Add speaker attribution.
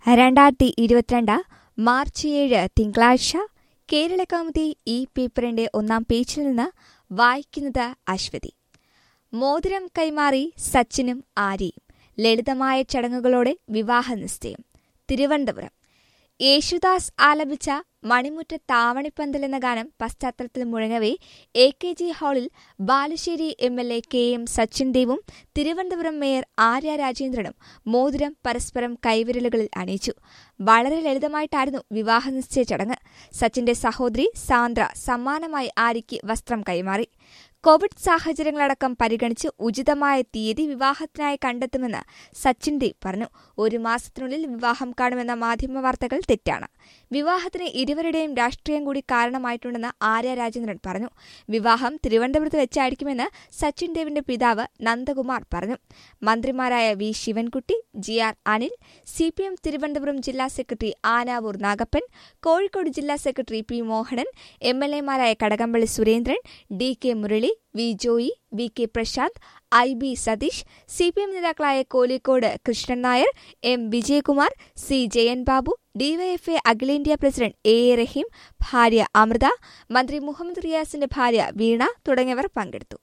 Speaker 1: രണ്ടായിരത്തി ഇരുപത്തിരണ്ട് മാർച്ച് ഏഴ് തിങ്കളാഴ്ച കേരള കൗമുദി ഈ പേപ്പറിന്റെ ഒന്നാം പേജിൽ നിന്ന് വായിക്കുന്നത് അശ്വതി മോതിരം കൈമാറി സച്ചിനും ആര്യയും ലളിതമായ ചടങ്ങുകളോടെ വിവാഹ നിശ്ചയം തിരുവനന്തപുരം യേശുദാസ് ആലപിച്ച മണിമുറ്റ താവണിപ്പന്തൽ എന്ന ഗാനം പശ്ചാത്തലത്തിൽ മുഴങ്ങവേ എ കെ ജി ഹാളിൽ Balussery M L A K M Sachin ദേവും തിരുവനന്തപുരം മേയർ ആര്യ രാജേന്ദ്രനും മോതിരം പരസ്പരം കൈവിരലുകളിൽ അണിയിച്ചു വളരെ ലളിതമായിട്ടായിരുന്നു വിവാഹ നിശ്ചയ ചടങ്ങ് സച്ചിന്റെ സഹോദരി സാന്ദ്ര സമ്മാനമായി ആര്യയ്ക്ക് വസ്ത്രം കൈമാറി കോവിഡ് സാഹചര്യങ്ങളടക്കം പരിഗണിച്ച് ഉചിതമായ തീയതി വിവാഹത്തിനായി കണ്ടെത്തുമെന്ന് സച്ചിൻ ദേവ് പറഞ്ഞു ഒരു മാസത്തിനുള്ളിൽ വിവാഹം കാണുമെന്ന മാധ്യമ വാർത്തകൾ തെറ്റാണ് വിവാഹത്തിന് ഇരുവരുടെയും രാഷ്ട്രീയം കൂടി കാരണമായിട്ടുണ്ടെന്ന് ആര്യ രാജേന്ദ്രൻ പറഞ്ഞു വിവാഹം തിരുവനന്തപുരത്ത് വെച്ചായിരിക്കുമെന്ന് സച്ചിൻ ദേവിന്റെ പിതാവ് നന്ദകുമാർ പറഞ്ഞു മന്ത്രിമാരായ V Sivankutty G R Anil C P M Thiruvananthapuram ജില്ലാ സെക്രട്ടറി ആനാവൂർ നാഗപ്പൻ കോഴിക്കോട് ജില്ലാ secretary P Mohanan M L എമാരായ Kadakampally Surendran D K Murali V Joy V K Prasanth I B Satheesh C P M നേതാക്കളായ Kolikode Krishnan Nair M Vijayakumar C Jayan Babu DYFI അഖിലേന്ത്യാ പ്രസിഡന്റ് എ എ റഹീം ഭാര്യ അമൃത മന്ത്രി മുഹമ്മദ് റിയാസിന്റെ ഭാര്യ വീണ തുടങ്ങിയവർ പങ്കെടുത്തു